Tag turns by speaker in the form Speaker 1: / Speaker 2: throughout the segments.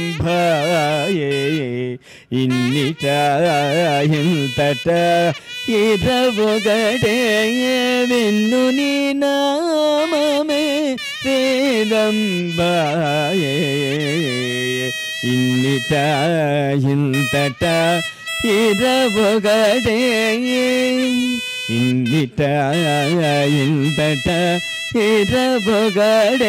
Speaker 1: భాయే ఇన్నిట ఇంతట ఇరవొగడే విన్ను నీ నామమే వేదం భాయే ఇన్నిట ఇంతట ఇరవొగడే ఇందిట ఇంతట ఇరవొగడే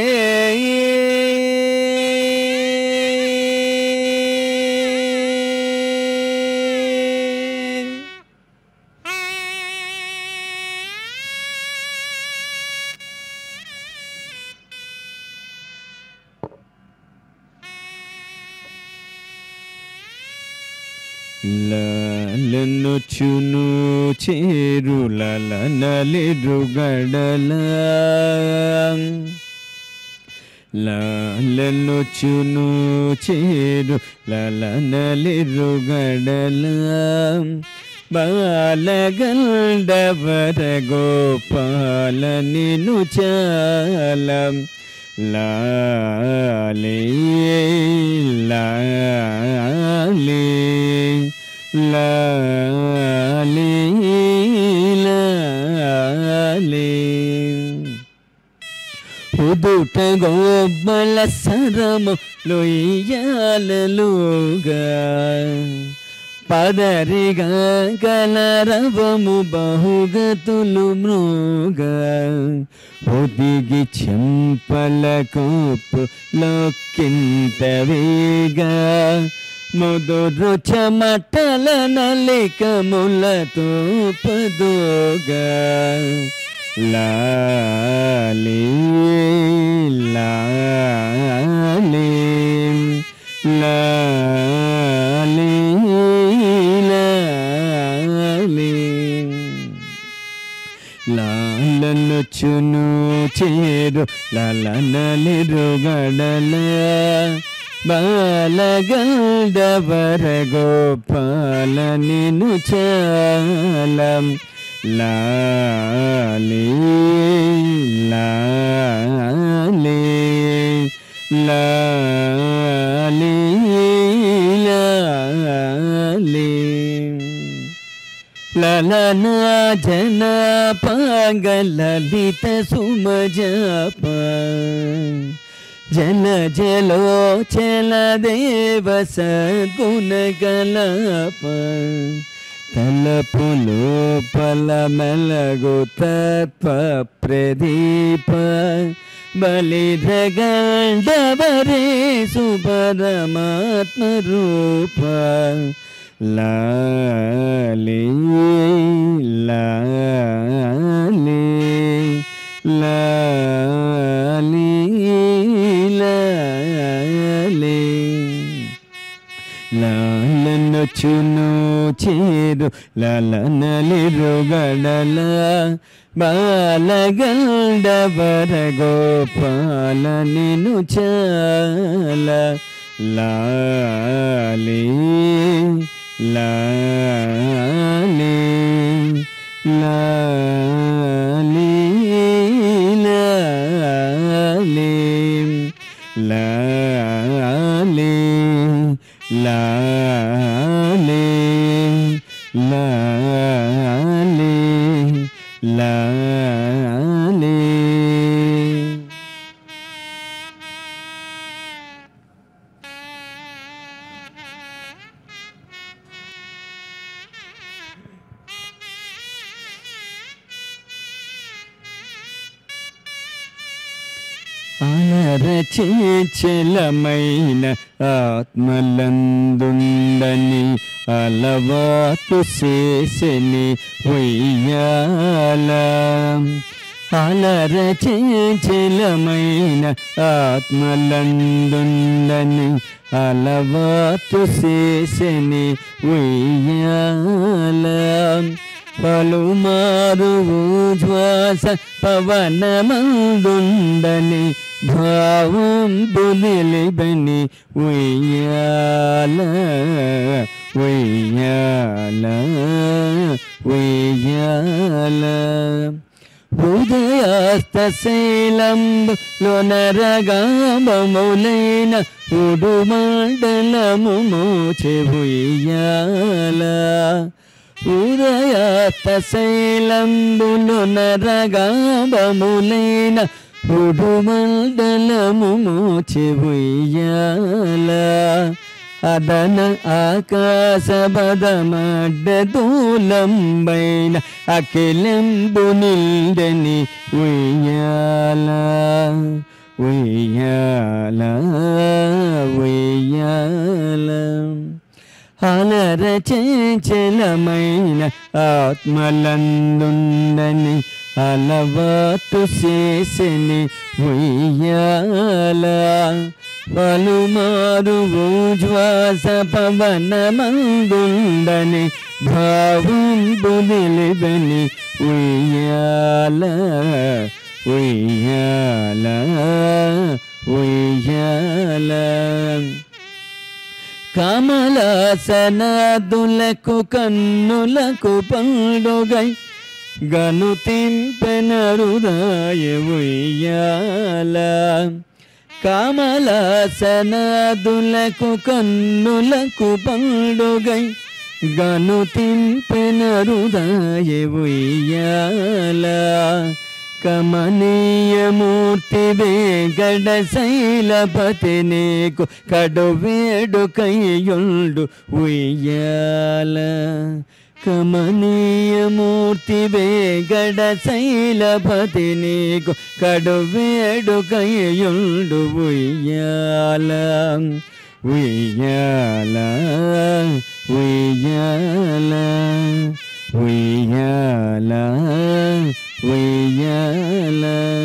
Speaker 1: లాలనుచును చేరులల నలిరుగడల లాలనుచును చేరు లల నలిరుగడల బాలగండవర గోపాల నిను చాలం లాలే లాలే లాలే లాలే ఉదుట గోబల సరము లొయ్యాలలుగా పదరిగా కలరవము బహుగతులు మృగ ఒదిగి చెంపల కోపు లోకింత వేగా ముదురు చెమటల నలికములతో పదోగా లాలే లాలే లాలే లాలే లాలనుచును చేరు లలనలిరుగడల బాలగండవర గోపాల నిను చాలం లాలే లాలే లాలే లాలే లలనా జన పాగలలిత సుమజప జన జలో చల దేవ సగుణ గలప తలపులో పల మెలగు తత్వ ప్రదీప బలిధగండవరే సుపరమాత్మ రూప లాలే లాలే లాలే లాలే లాలనొచ్చును చేరు లలనలిరుగడల బాలగండవర గోపాల నిను చాల లాలే లాలే లాలే లాలే లాలే లాలే లాలే లాలే అనరచేచలమైన ఆత్మలందుండని అలవాటు చేసని వయ్యాల అలరచేచలమైన ఆత్మలందుండని అలవాటు చేసని వయ్యాల పలుమారు శ్వాస పవనమందుండని భావం బుదిలిబని ఉయ్యాల ఉయ్యాల ఉయ్యాల హృదయాస్తశైలంబు లోనరగామములైన ఉడుమండలము మోచె ఉయ్యాల ఉదయాస్తశైలంబులు నరగామములైన ఉడుమండలము మోచె ఉయ్యాల అదన ఆకాశ బదమడ్డ దూలంబైన అఖిలంబు నిండని ఉయ్యాల ఉయ్యాల ఉయ్యాల అలర చంచలమైన ఆత్మలందుండని అలవాటు చేసని ఉయ్యాల పలుమారు శ్వాస పవనమందుండని భావం బుదిలిబని ఉయ్యాల ఉయ్యాల ఉయ్యాల కమలాసనాదులకు కన్నులకు పండుగై గను తింపెనరుదాయ ఉయ్యాల కమలాసనాదులకు కన్నులకు పండుగై గను తింపెనరుదాయ ఉయ్యాల కమనీయమూర్తి వేగడ శైలపతి నీకు కడు వేడు కయ్యుండు ఉయ్యాల కమనీయమూర్తి వేగడ శైలపతి నీకు కడు వేడు కయ్యుండు ఉయ్యాల ఉయ్యాల ఉయ్యాల ఉయ్యాల ఉయ్యాల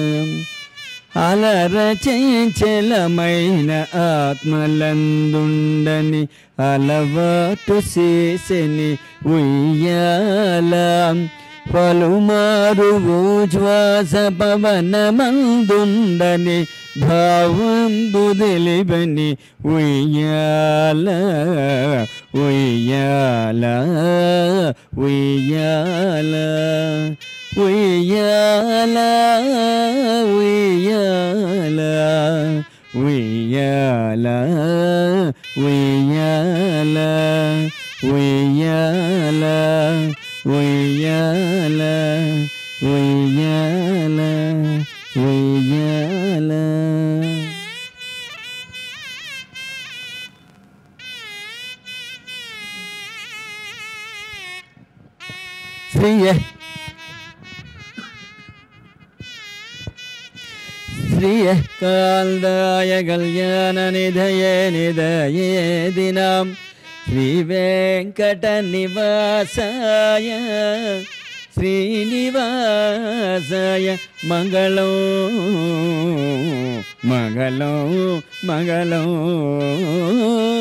Speaker 1: అలర చంచలమైన ఆత్మలందుండని అలవాటు చేసని ఉయ్యాల పలుమారు శ్వాస పవనమందుండని భావం బుదిలిబని ఉయ్యాల ఉయ్యాల ఉయ్యాల ఉయ్యాల ఉయ్యాల ఉయ్యాల ఉయ్యాల ఉయ్యాల ఉయ్యాల ఉయ్యాల ఉయ్యాల శ్రీయ శ్రియ కాల్దాయ కళ్యాణ నిధయే నిధయే దినం శ్రీ వెంకట నివాసాయ శ్రీనివాసాయ మంగళం మంగళం మంగళం